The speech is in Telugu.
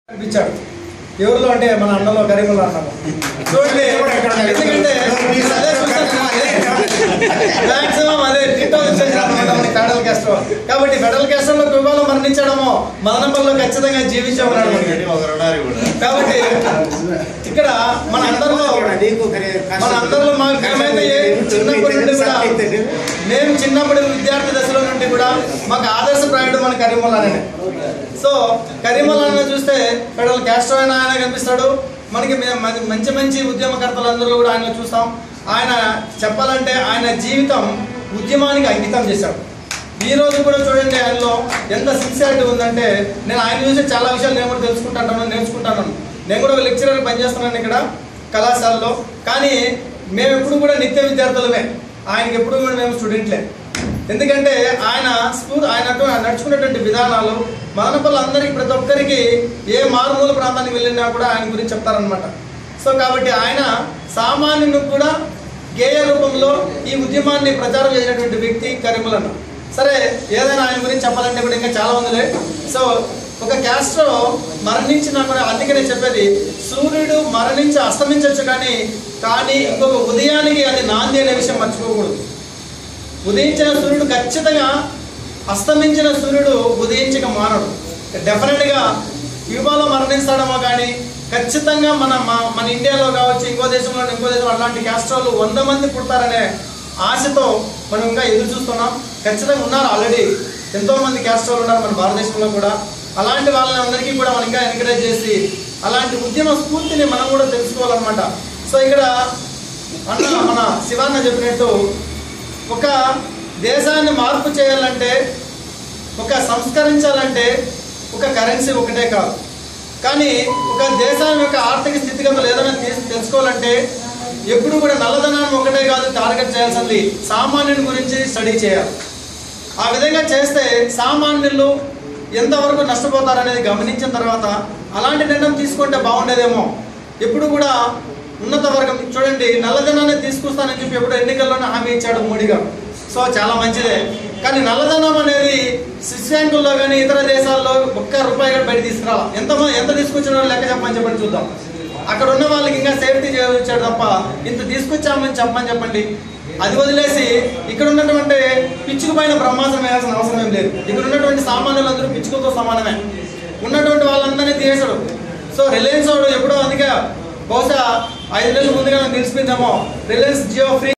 కనిపించాడు ఎవరిలో అంటే మన అన్నలో కరీముల్లో అన్నము చూడండి ఎందుకంటే మీరు అదే మాక్సిమం అదే టిట్టో ఫెడరల్ క్యాస్ట్రో కాబట్టి ఫెడరల్ క్యాస్ట్రోలో క్యూబాలో మరణించడమో మదనపల్లిలో ఖచ్చితంగా జీవించే ఉన్నాడు మనకి. కాబట్టి ఇక్కడ మన అందరిలో మన అందరిలో మాకు ఏమైతే చిన్నప్పటి నుండి కూడా మేము చిన్నప్పటి విద్యార్థి దశలో నుండి కూడా మాకు ఆదర్శప్రాయుడు మన కరీముల్లానే సో కరీముల్లానే చూస్తే ఫెడరల్ క్యాస్ట్రో అయినా ఆయన కనిపిస్తాడు మనకి మే- మన- మంచి మంచి ఉద్యమకర్తలు అందరూ కూడా ఆయన చూస్తాం ఆయన చెప్పాలంటే ఆయన జీవితం ఉద్యమానికి అంకితం చేశాడు ఈ రోజు కూడా చూడండి ఆయనలో ఎంత సిన్సియారిటీ ఉందంటే నేను ఆయన చూసి చాలా విషయాలు నేను కూడా తెలుసుకుంటాను నేర్చుకుంటాను నేను కూడా ఒక లెక్చరర్ పనిచేస్తున్నాను ఇక్కడ కళాశాలలో కానీ మేము ఎప్పుడు కూడా నిత్య విద్యార్థులమే ఆయనకి ఎప్పుడు కూడా మేము స్టూడెంట్లే ఎందుకంటే ఆయన స్కూల్ ఆయన అటు- నడుచుకునేటువంటి విధానాలు మదనపల్లి అందరికి ప్రతి ఒక్కరికి ఏ మారుమూల ప్రాంతానికి వెళ్ళినా కూడా ఆయన గురించి చెప్తారనమాట సో కాబట్టి ఆయన సామాన్యునికి కూడా గేయ రూపంలో ఈ ఉద్యమాన్ని ప్రచారం చేసినటువంటి వ్యక్తి కరిములన్న సరే ఏదైనా ఆయన గురించి చెప్పాలంటే కూడా ఇంకా చాలా ఉందిలే సో ఒక క్యాస్ట్రో మరణించినా కూడా అందుకే నేను చెప్పేది సూర్యుడు మరణించి అస్తమించవచ్చు కానీ కానీ ఇంకొక ఉదయానికి అది నాంది అనే విషయం మర్చిపోకూడదు ఉదయించిన సూర్యుడు ఖచ్చితంగా అస్తమించిన సూర్యుడు ఉదయించక మానడు డెఫినెట్గా క్యూబాలో మరణిస్తాడేమో కానీ ఖచ్చితంగా మన మా- మన ఇండియాలో కావచ్చు ఇంకో దేశంలో ఇంకో దేశంలో అలాంటి క్యాస్ట్రోలు వంద మంది పుడతారనే ఆశతో మనం ఇంకా ఎదురు చూస్తున్నాం ఖచ్చితంగా ఉన్నారు ఆల్రెడీ ఎంతో మంది క్యాస్ట్రోలు ఉన్నారు మన భారతదేశంలో కూడా అలాంటి వాళ్ళని అందరికీ కూడా మనం ఇంకా ఎంకరేజ్ చేసి అలాంటి ఉద్యమ స్ఫూర్తిని మనం కూడా తెలుసుకోవాలన్నమాట సో ఇక్కడ అన్న మన శివాన్న చెప్పినట్టు ఒక దేశాన్ని మార్పు చేయాలంటే ఒక సంస్కరించాలంటే ఒక కరెన్సీ ఒకటే కాదు కానీ ఒక దేశం యొక్క ఆర్థిక స్థితిగతులు ఏదైనా తీసి తెలుసుకోవాలంటే ఎప్పుడు కూడా నల్లధనాన్ని ఒకటే కాదు టార్గెట్ చేయాల్సింది సామాన్యుని గురించి స్టడీ చేయాలి ఆ విధంగా చేస్తే సామాన్యులు ఎంతవరకు నష్టపోతారనేది గమనించిన తర్వాత అలాంటి నిర్ణయం తీసుకుంటే బాగుండేదేమో ఎప్పుడు కూడా ఉన్నత వర్గం చూడండి నల్లధనాన్ని తీసుకొస్తానని చెప్పి ఎప్పుడు ఎన్నికల్లోనే హామీ ఇచ్చాడు మోడీ గారు సో చాలా మంచిదే కానీ నల్లధనం అనేది స్విస్ బ్యాంకుల్లో కానీ ఇతర దేశాల్లో ఒక్క రూపాయి కూడా బయట తీసుకురావాలి ఎంత ఎంత తీసుకొచ్చిన లెక్క చెప్పమని చెప్పండి చూద్దాం అక్కడ ఉన్న వాళ్ళకి ఇంకా సేఫ్టీ చేయొచ్చాడు తప్ప ఇంత తీసుకొచ్చామని చెప్పమని చెప్పండి అది వదిలేసి ఇక్కడ ఉన్నటువంటి పిచ్చుకు పైన బ్రహ్మాండం వేయాల్సిన అవసరం ఏం లేదు ఇక్కడ ఉన్నటువంటి సామాన్యులందరూ పిచ్చుకతో సమానమే ఉన్నటువంటి వాళ్ళందరినీ తీసాడు సో రిలయన్స్ వాడు ఎప్పుడో అందుకే బహుశా ఐదు నెలల ముందుగా నాకు తెలిసిపోయిందేమో రిలయన్స్ జియో ఫ్రీ